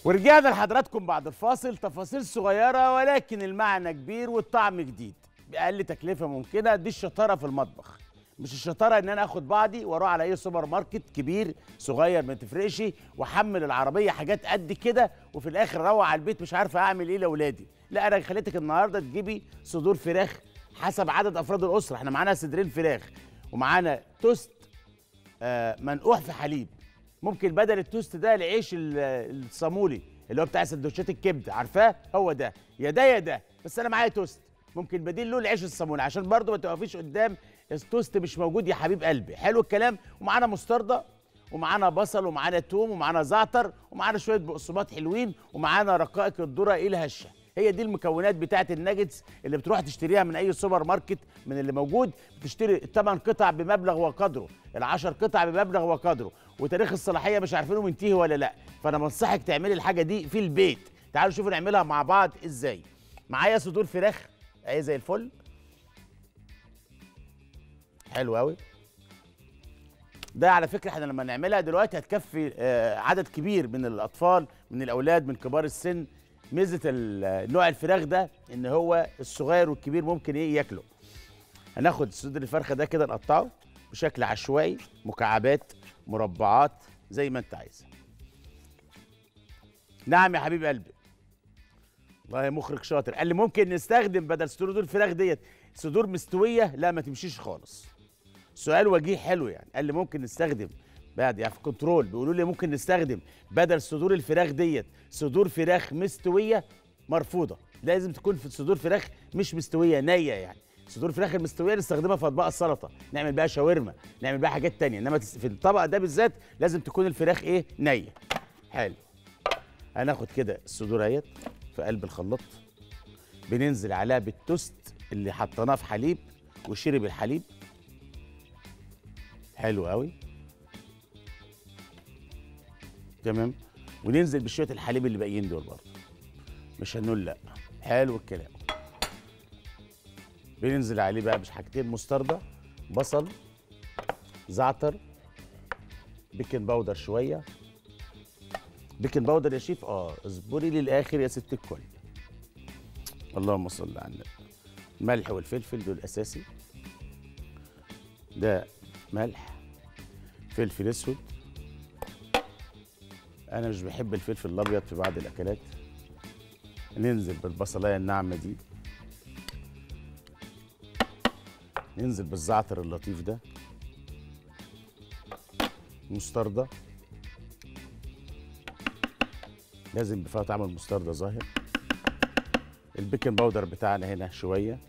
ورجعنا لحضراتكم بعد الفاصل تفاصيل صغيرة ولكن المعنى كبير والطعم جديد بأقل تكلفة ممكنة دي الشطارة في المطبخ مش الشطارة ان انا اخد بعضي واروح على اي سوبر ماركت كبير صغير ما تفرقش واحمل العربية حاجات قد كده وفي الاخر اروح على البيت مش عارفة اعمل ايه لاولادي لا انا خليتك النهاردة تجيبي صدور فراخ حسب عدد افراد الاسرة احنا معانا صدرين فراخ ومعانا توست آه منقوح في حليب ممكن بدل التوست ده العيش ال- الصامولي اللي هو بتاع سندوتشات الكبده عارفاه هو ده يا ده يا ده بس انا معايا توست ممكن بديل له العيش الصامولي عشان برضه ما توقفيش قدام التوست مش موجود يا حبيب قلبي حلو الكلام ومعانا مستردة ومعانا بصل ومعانا توم ومعانا زعتر ومعانا شويه بقسماط حلوين ومعانا رقائق الذره الهشه هي دي المكونات بتاعه الناجتس اللي بتروح تشتريها من اي سوبر ماركت من اللي موجود بتشتري الثمان قطع بمبلغ وقدره العشر قطع بمبلغ وقدره وتاريخ الصلاحيه مش عارفينه منتهي ولا لا فانا بنصحك تعملي الحاجه دي في البيت تعالوا شوفوا نعملها مع بعض ازاي معايا صدور فراخ اهي زي الفل حلو قوي ده على فكره احنا لما نعملها دلوقتي هتكفي آه، عدد كبير من الاطفال من الاولاد من كبار السن ميزه ال- نوع الفراخ ده ان هو الصغير والكبير ممكن ايه ياكله هناخد صدر الفرخه ده كده نقطعه بشكل عشوائي مكعبات مربعات زي ما انت عايز نعم يا حبيب قلبي والله يا مخرج شاطر قال لي ممكن نستخدم بدل صدور الفراخ ديت صدور مستويه لا ما تمشيش خالص سؤال وجيه حلو يعني قال لي ممكن نستخدم بعد يعني في كنترول بيقولوا لي ممكن نستخدم بدل صدور الفراخ ديت صدور فراخ مستويه مرفوضه لازم تكون في صدور فراخ مش مستويه نيه يعني صدور الفراخ المستويه نستخدمها في اطباق السلطه نعمل بقى شاورما نعمل بقى حاجات تانية انما تس- في الطبق ده بالذات لازم تكون الفراخ ايه نيه حلو هناخد كده الصدور اهيت في قلب الخلاط بننزل عليها بالتوست اللي حطيناه في حليب وشرب الحليب حلو قوي تمام وننزل بشويه الحليب اللي باقيين دول برضه مش هنقول لا حلو الكلام بننزل عليه بقى مش حاجتين مستردة بصل زعتر بيكنج باودر شويه بيكنج باودر يا شيف اه اصبري للاخر يا ست الكل اللهم صل على النبي الملح والفلفل دول اساسي ده ملح فلفل اسود انا مش بحب الفلفل الابيض في بعض الاكلات ننزل بالبصلايه الناعمه دي ننزل بالزعتر اللطيف ده مستردة لازم يبقى فيها طعم المستردة ظاهر البيكنج باودر بتاعنا هنا شويه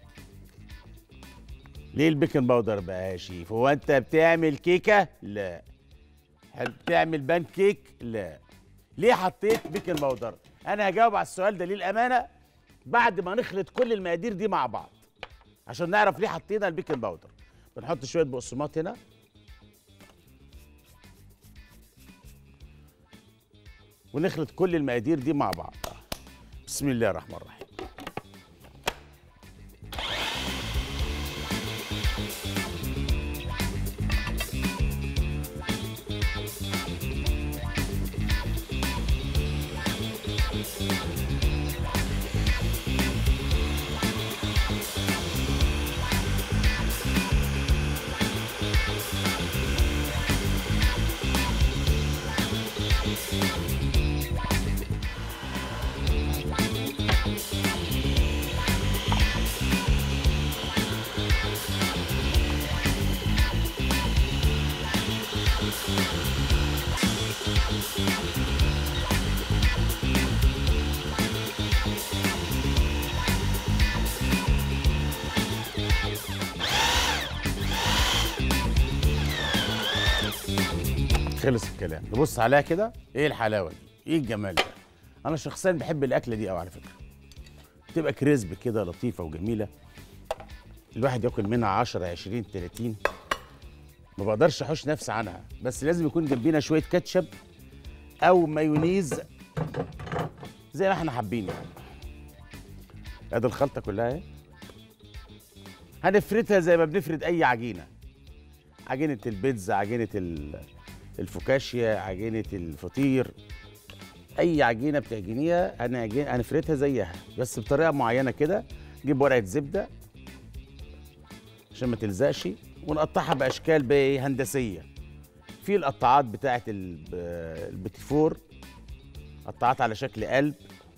ليه البيكنج باودر بقى يا شيف هو انت بتعمل كيكه لا هل بتعمل بان كيك لا ليه حطيت بيكنج باودر انا هجاوب على السؤال ده للامانه بعد ما نخلط كل المقادير دي مع بعض عشان نعرف ليه حطينا البيكنج باودر بنحط شويه بقسماط هنا ونخلط كل المقادير دي مع بعض بسم الله الرحمن الرحيم خلص الكلام نبص عليها كده ايه الحلاوه دي ايه الجمال ده انا شخصيا بحب الاكله دي قوي على فكره تبقى كريسب كده لطيفه وجميله الواحد ياكل منها 10 20 30 ما بقدرش احوش نفسي عنها بس لازم يكون جنبينا شويه كاتشب او مايونيز زي ما احنا حابين يعني ادي الخلطه كلها اهي هنفردها زي ما بنفرد اي عجينه عجينه البيتزا عجينه ال- الفوكاشيا عجينه الفطير اي عجينه بتعجنيها هنعجن هنفردها زيها بس بطريقه معينه كده نجيب ورقه زبده عشان ما تلزقش ونقطعها باشكال بقى ايه هندسيه في القطاعات بتاعه الب- البتيفور قطعات على شكل قلب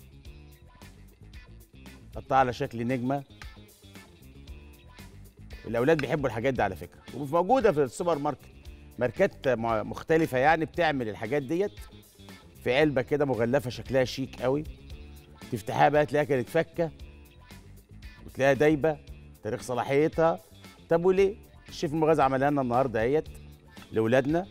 قطعها على شكل نجمه الاولاد بيحبوا الحاجات دي على فكره وموجوده في السوبر ماركت ماركات مع- مختلفه يعني بتعمل الحاجات ديت في علبه كده مغلفه شكلها شيك قوي تفتحها بقى تلاقيها كانت فكه وتلاقيها دايبه تاريخ صلاحيتها طب وليه الشيف المغازي عملها لنا النهارده اهيت لاولادنا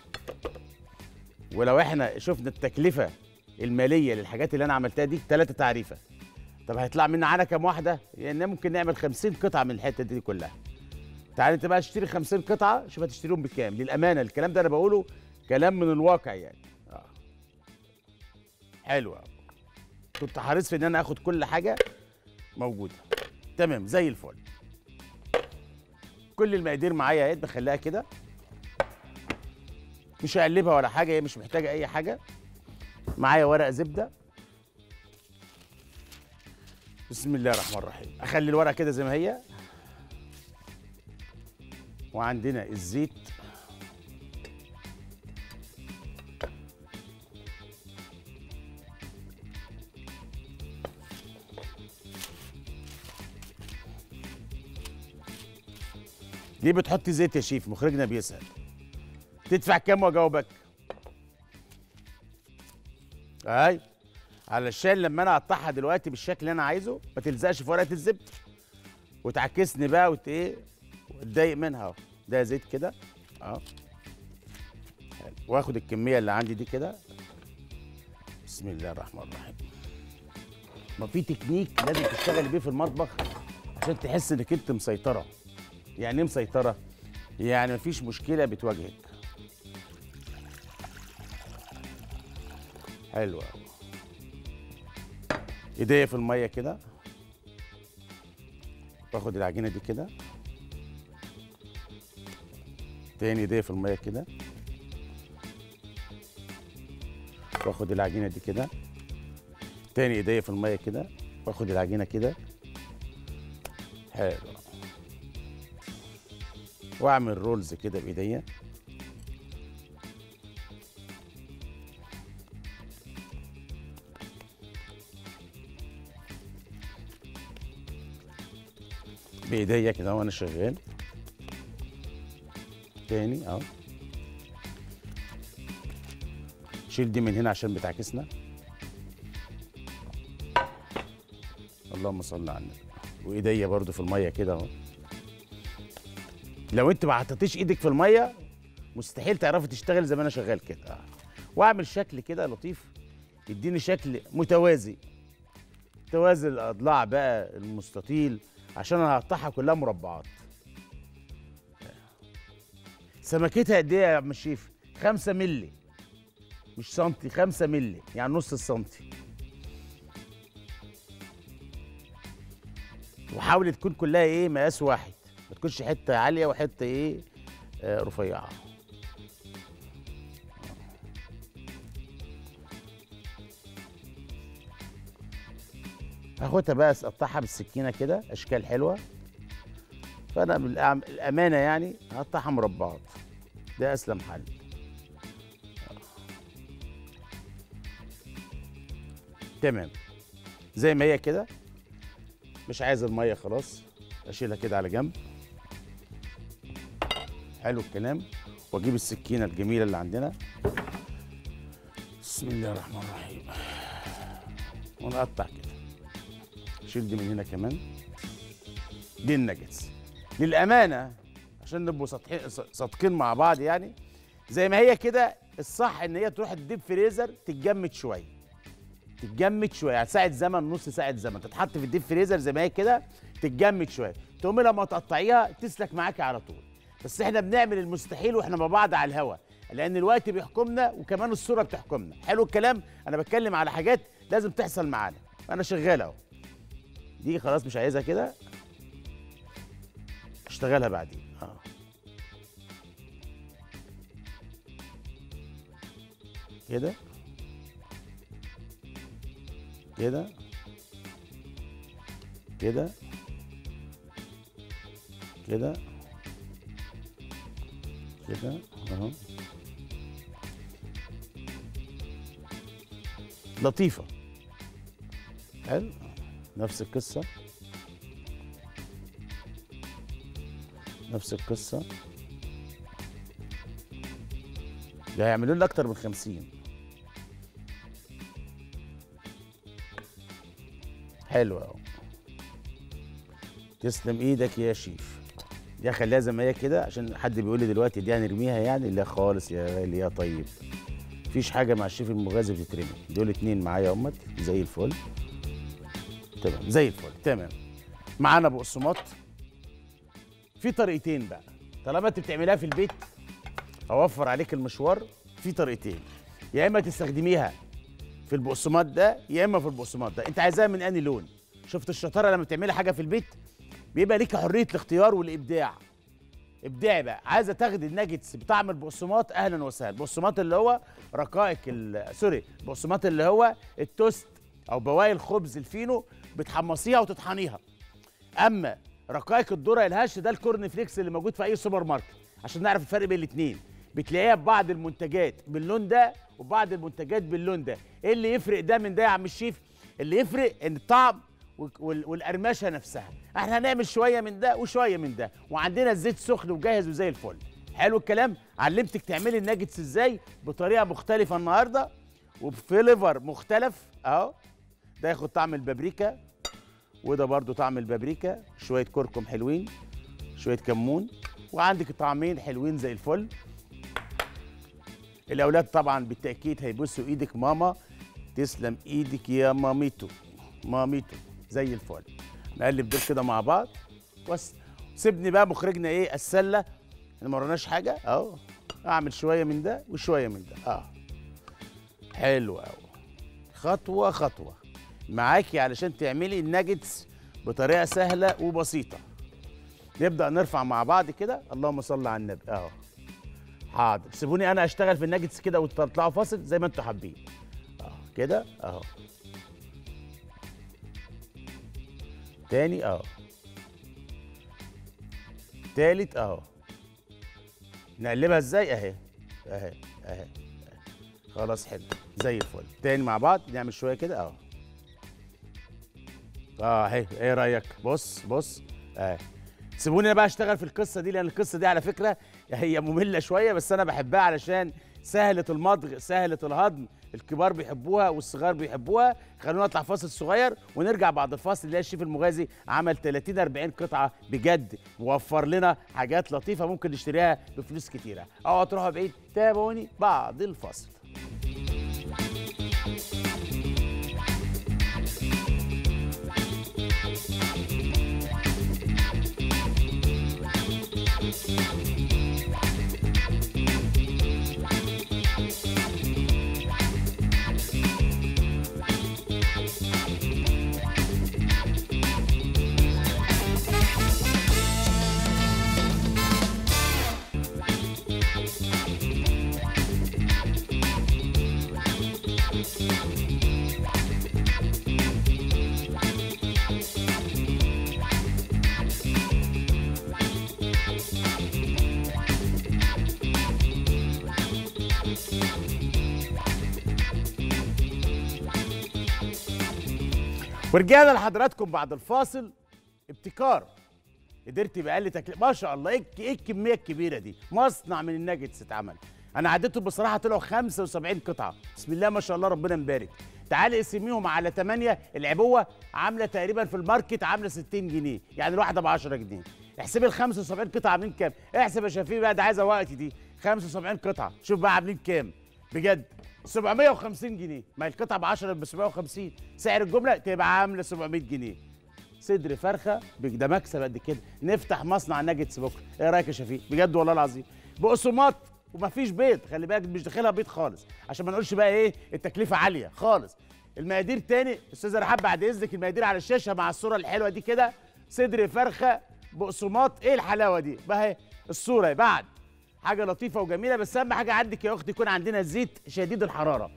ولو احنا شفنا التكلفه الماليه للحاجات اللي انا عملتها دي ثلاثه تعريفه طب هيطلع منا عنا كام واحده يعني ممكن نعمل 50 قطعه من الحته دي كلها تعال انت بقى تشتري 50 قطعه شوف هتشتريهم بكام للامانه الكلام ده انا بقوله كلام من الواقع يعني اه حلو أوي. كنت حريص في ان انا اخد كل حاجه موجوده تمام زي الفل كل المقادير معايا اهي بخليها كده مش هقلبها ولا حاجه هي مش محتاجه اي حاجه معايا ورق زبده بسم الله الرحمن الرحيم اخلي الورقه كده زي ما هي وعندنا الزيت ليه بتحط زيت يا شيف مخرجنا بيسأل تدفع كام واجاوبك اي علشان لما انا اقطعها دلوقتي بالشكل اللي انا عايزه ما تلزقش في ورقه الزبده وتعكسني بقى وت ايه واتضايق منها اهو ده زيت كده اهو حلو. واخد الكميه اللي عندي دي كده بسم الله الرحمن الرحيم ما في تكنيك لازم تشتغل بيه في المطبخ عشان تحس انك انت مسيطره يعني ايه مسيطره يعني مفيش مشكله بتواجهك حلو قوي ايديا في الميه كده باخد العجينه دي كده تاني ايديا في الميه كده واخد العجينه دي كده تاني ايديا في الميه كده واخد العجينه كده حلو واعمل رولز كده بايديا بايديا كده وانا شغال تاني اهو شيل دي من هنا عشان بتعكسنا اللهم صل على النبي وايديا برضو في الميه كده اهو لو انت ما حطيتيش ايدك في الميه مستحيل تعرفي تشتغل زي ما انا شغال كده آه. واعمل شكل كده لطيف يديني شكل متوازي توازي الاضلاع بقى المستطيل عشان انا هقطعها كلها مربعات سمكتها قد ايه يا عم الشيف 5 مللي مش سنتي 5 مللي يعني نص السنتي وحاول تكون كلها ايه مقاس واحد ما تكونش حته عاليه وحته ايه آه رفيعه هاخدها بقى اقطعها بالسكينه كده اشكال حلوه فانا بالأعم- الامانه يعني هقطعها مربعات ده اسلم حل تمام زي ما هي كده مش عايز الميه خلاص اشيلها كده على جنب حلو الكلام واجيب السكينه الجميله اللي عندنا بسم الله الرحمن الرحيم ونقطع كده شيل دي من هنا كمان دي النجتس للامانه عشان نبقوا سطحي- ص- صادقين مع بعض يعني زي ما هي كده الصح ان هي تروح الديب فريزر تتجمد شويه تتجمد شويه يعني ساعه زمن نص ساعه زمن تتحط في الديب فريزر زي ما هي كده تتجمد شويه تقومي لما تقطعيها تسلك معاكي على طول بس احنا بنعمل المستحيل واحنا مع بعض على الهوا لان الوقت بيحكمنا وكمان الصوره بتحكمنا حلو الكلام انا بتكلم على حاجات لازم تحصل معانا انا شغال اهو دي خلاص مش عايزها كده اشتغلها بعدين اه كده كده كده كده كده اهو لطيفة حلو نفس القصة نفس القصة ده هيعملوا لنا أكتر من خمسين حلو أهو تسلم إيدك يا شيف دي خليها زي ما هي كده عشان حد بيقول لي دلوقتي دي هنرميها يعني لا خالص يا غالي يا طيب مفيش حاجة مع الشيف المغازي بتترمي دول اتنين معايا اهمت زي الفل تمام زي الفل تمام معانا بقسماط في طريقتين بقى طالما انت بتعملها في البيت اوفر عليك المشوار في طريقتين يا اما تستخدميها في البقسماط ده يا اما في البقسماط ده انت عايزاها من انهي لون شفت الشطاره لما بتعملي حاجه في البيت بيبقى ليك حريه الاختيار والابداع ابداعي بقى عايزه تاخدي الناجتس بطعم البقسماط اهلا وسهلا البقسماط اللي هو رقائق ال- سوري البقسماط اللي هو التوست او بواقي الخبز الفينو بتحمصيها وتطحنيها اما رقائق الذره الهش ده الكورن فليكس اللي موجود في اي سوبر ماركت عشان نعرف الفرق بين الاثنين بتلاقيها في بعض المنتجات باللون ده وبعض المنتجات باللون ده ايه اللي يفرق ده من ده يا عم الشيف اللي يفرق ان الطعم وال- وال- والقرمشه نفسها احنا هنعمل شويه من ده وشويه من ده وعندنا الزيت سخن وجاهز وزي الفل حلو الكلام علمتك تعملي الناجتس ازاي بطريقه مختلفه النهارده وبفليفر مختلف اهو ده ياخد طعم البابريكا وده برضو طعم البابريكا شويه كركم حلوين شويه كمون وعندك طعمين حلوين زي الفل الاولاد طبعا بالتاكيد هيبصوا ايدك ماما تسلم ايدك يا ماميتو ماميتو زي الفل نقلب دول كده مع بعض بس سيبني بقى مخرجنا ايه السله احنا ما وراناش حاجه اهو اعمل شويه من ده وشويه من ده اه حلو قوي خطوه خطوه معاكي علشان تعملي الناجتس بطريقه سهله وبسيطه نبدا نرفع مع بعض كده اللهم صل على النبي اهو حاضر سيبوني انا اشتغل في الناجتس كده وتطلعوا فاصل زي ما انتوا حابين اه كده اهو تاني اهو تالت اهو نقلبها ازاي اهي اهي اهي خلاص حلو زي الفل تاني مع بعض نعمل شويه كده اهو اه اهي ايه رايك بص بص اهي سيبوني انا بقى اشتغل في القصه دي لان القصه دي على فكره هي ممله شويه بس انا بحبها علشان سهله المضغ سهله الهضم الكبار بيحبوها والصغار بيحبوها خلونا نطلع فاصل صغير ونرجع بعد الفاصل نلاقي الشيف المغازي عمل 30 40 قطعه بجد ووفر لنا حاجات لطيفه ممكن نشتريها بفلوس كتيره اوعوا تروحوا بعيد تابعوني بعد الفاصل ورجعنا لحضراتكم بعد الفاصل ابتكار قدرت بأقل تكلفه ما شاء الله ايه الك- ايه الكميه الكبيره دي مصنع من الناجتس اتعمل انا عديتهم بصراحه طلعوا 75 قطعه بسم الله ما شاء الله ربنا مبارك تعالي قسميهم على 8 العبوه عامله تقريبا في الماركت عامله 60 جنيه يعني الواحده ب 10 جنيه احسبي ال 75 قطعه عاملين كام احسب يا شفيق بقى ده عايزه وقت دي 75 قطعه شوف بقى عاملين كام بجد 750 جنيه ما هي القطعه ب 10 ب 750 سعر الجمله تبقى عامله 700 جنيه صدر فرخه بج- ده مكسب قد كده نفتح مصنع ناجتس بكره ايه رايك يا شفيق بجد والله العظيم بقسماط ومفيش بيض خلي بالك مش داخلها بيض خالص عشان ما نقولش بقى ايه التكلفه عاليه خالص المقادير تاني استاذه رحاب بعد اذنك المقادير على الشاشه مع الصوره الحلوه دي كده صدر فرخه بقسماط ايه الحلاوه دي بقى اهي الصوره بعد حاجه لطيفه وجميله بس اهم حاجه عندك يا اختي يكون عندنا زيت شديد الحراره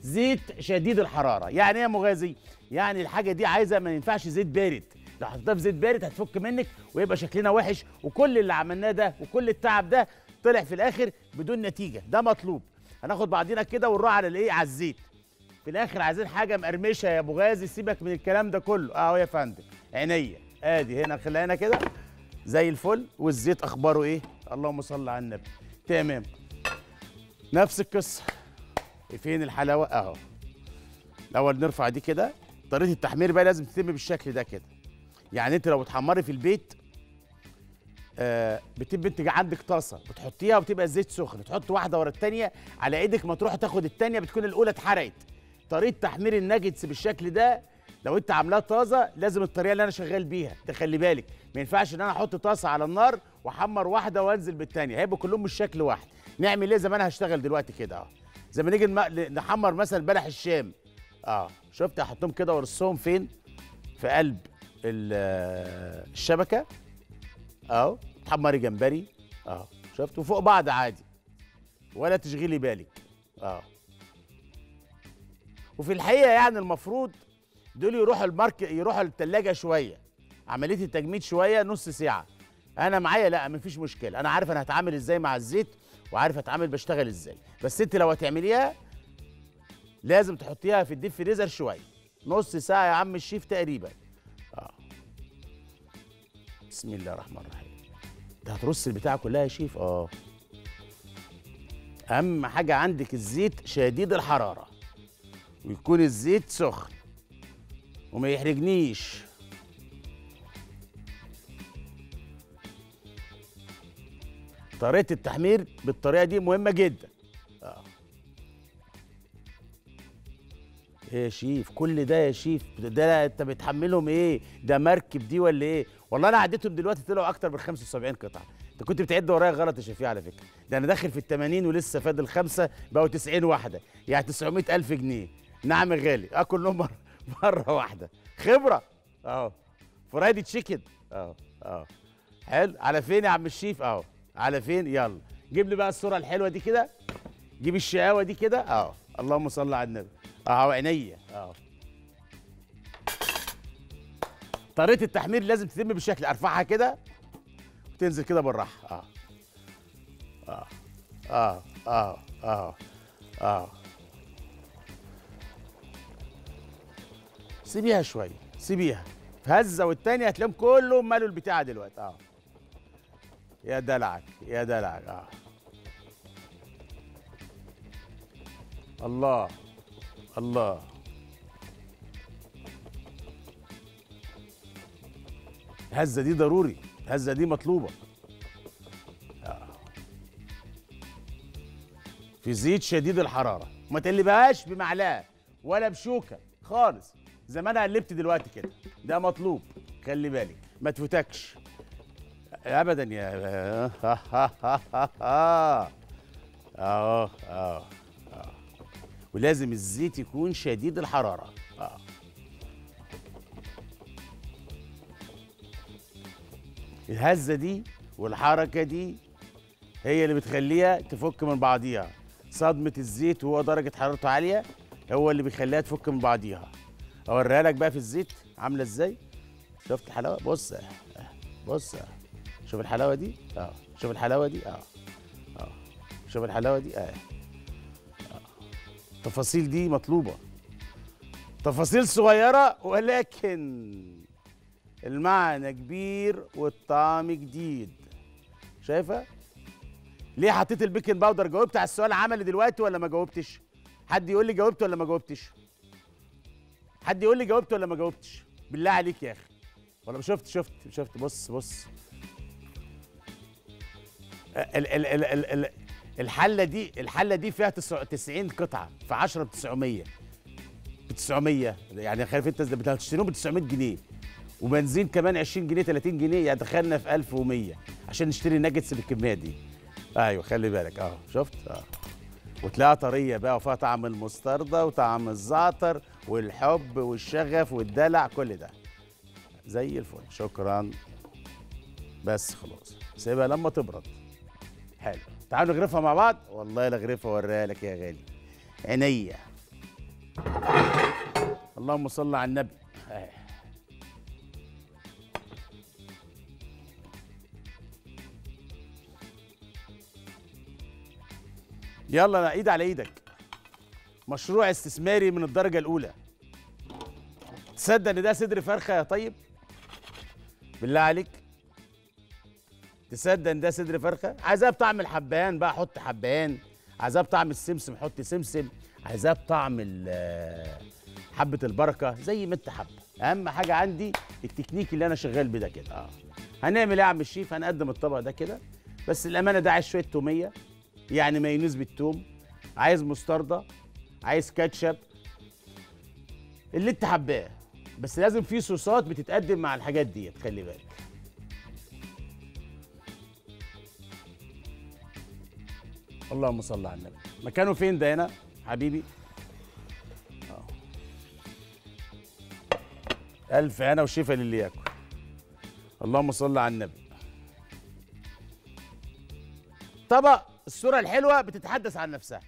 زيت شديد الحراره يعني ايه يا مغازي يعني الحاجه دي عايزه ما ينفعش زيت بارد لو حطيتها في زيت بارد هتفك منك ويبقى شكلنا وحش وكل اللي عملناه ده وكل التعب ده طلع في الاخر بدون نتيجه ده مطلوب هناخد بعضينا كده ونروح على الايه على الزيت في الاخر عايزين حاجه مقرمشه يا ابو غازي سيبك من الكلام ده كله اهو يا فندم عينيا ادي هنا خليها هنا كده زي الفل والزيت اخباره ايه اللهم صل على النبي تمام نفس القصه فين الحلاوه اهو الاول نرفع دي كده طريقه التحمير بقى لازم تتم بالشكل ده كده يعني انت لو بتحمري في البيت آه بتبقى انت عندك طاسه بتحطيها وبتبقى الزيت سخن تحط واحده ورا الثانيه على ايدك ما تروح تاخد الثانيه بتكون الاولى اتحرقت طريقه تحمير الناجتس بالشكل ده لو انت عاملاها طازه لازم الطريقه اللي انا شغال بيها تخلي بالك ما ينفعش ان انا احط طاسه على النار واحمر واحده وانزل بالثانيه هيبقوا كلهم مش شكل واحد نعمل ايه زي ما انا هشتغل دلوقتي كده اهو زي ما نيجي الم- نحمر مثلا بلح الشام اه شفت احطهم كده وارصهم فين في قلب ال- آه، الشبكه اهو تحمري جمبري اهو شفت وفوق بعض عادي ولا تشغلي بالك اه وفي الحقيقه يعني المفروض دول يروحوا المارك يروحوا الثلاجه شويه عمليه التجميد شويه نص ساعه انا معايا لا مفيش مشكله انا عارف انا هتعامل ازاي مع الزيت وعارف هتعامل بشتغل ازاي بس انت لو هتعمليها لازم تحطيها في الديب فريزر شويه نص ساعه يا عم الشيف تقريبا اه بسم الله الرحمن الرحيم ده هترص البتاعه كلها يا شيف اه اهم حاجه عندك الزيت شديد الحراره ويكون الزيت سخن وما يحرجنيش طريقه التحمير بالطريقه دي مهمه جدا اه ايه يا شيف كل ده يا شيف ده انت بتحملهم ايه ده مركب دي ولا ايه والله انا عديتهم دلوقتي طلعوا اكتر من 75 قطعه انت كنت بتعد ورايا غلط يا شفيع على فكره ده انا داخل في ال 80 ولسه فاضل خمسه بقوا 90 واحده يعني 900 الف جنيه نعم يا غالي اكل لهم مره مره واحده خبره اهو فرايدي تشيكن اهو اهو حلو على فين يا عم الشيف اهو على فين يلا جيب لي بقى الصوره الحلوه دي كده جيب الشقاوه دي كده اهو اللهم صل على النبي اهو عينيا اهو طريقه التحمير لازم تتم بالشكل ارفعها كده وتنزل كده بالراحه اه اه اه اه اه اه سيبيها شويه سيبيها هزه والتانية هتلاقيهم كلهم مالوا البتاع دلوقتي اه يا دلعك يا دلعك اه الله الله الهزه دي ضروري الهزه دي مطلوبه آه. في زيت شديد الحراره ما تقلبهاش بمعلقه ولا بشوكه خالص زي ما انا قلبت دلوقتي كده ده مطلوب خلي بالك ما تفوتكش ابدا يا اه اه اه ولازم الزيت يكون شديد الحراره اه الهزه دي والحركه دي هي اللي بتخليها تفك من بعضيها صدمه الزيت وهو درجه حرارته عاليه هو اللي بيخليها تفك من بعضيها اوريها لك بقى في الزيت عامله ازاي شفت الحلاوه بص اه بص اه شوف الحلاوه دي اه شوف الحلاوه دي اه اه شوف الحلاوه دي اه التفاصيل دي مطلوبة تفاصيل صغيرة ولكن المعنى كبير والطعم جديد شايفة؟ ليه حطيت البيكنج باودر جاوبت على السؤال عملي دلوقتي ولا ما جاوبتش؟ حد يقول لي جاوبت ولا ما جاوبتش؟ حد يقول لي جاوبت ولا ما جاوبتش؟ بالله عليك يا اخي ولا ما شفت شفت شفت بص بص ال ال ال ال ال الحله دي الحله دي فيها تسع- 90 قطعه في 10 ب 900 ب 900 يعني خايف انت ده بتشتريهم ب 900 جنيه وبنزين كمان 20 جنيه 30 جنيه يعني دخلنا في 1100 عشان نشتري ناجتس بالكميه دي ايوه خلي بالك اه شفت اه وتلاقيها طريه بقى وفيها طعم المستردة وطعم الزعتر والحب والشغف والدلع كل ده زي الفل شكرا بس خلاص سيبها لما تبرد حلو تعالوا نغرفها مع بعض والله لا اغرفها اوريها لك يا غالي عينيا اللهم صل على النبي آه. يلا أنا ايد على ايدك مشروع استثماري من الدرجة الأولى تصدق إن ده صدر فرخة يا طيب بالله عليك تصدق إن ده صدر فرخة عايزاه بطعم الحبهان بقى حط حبهان عايزاه بطعم السمسم حط سمسم عايزاه بطعم ال- حبة البركة زي ما انت حابة أهم حاجة عندي التكنيك اللي أنا شغال بيه ده كده اه هنعمل إيه يا عم الشيف هنقدم الطبق ده كده بس الأمانة ده عايز شوية تومية يعني مايونيز بالثوم عايز مستردة عايز كاتشب اللي انت حباه بس لازم في صوصات بتتقدم مع الحاجات ديت خلي بالك اللهم صل على النبي مكانه فين ده هنا حبيبي آه. ألف هنا وشفا للي ياكل اللهم صل على النبي طبق الصورة الحلوة بتتحدث عن نفسها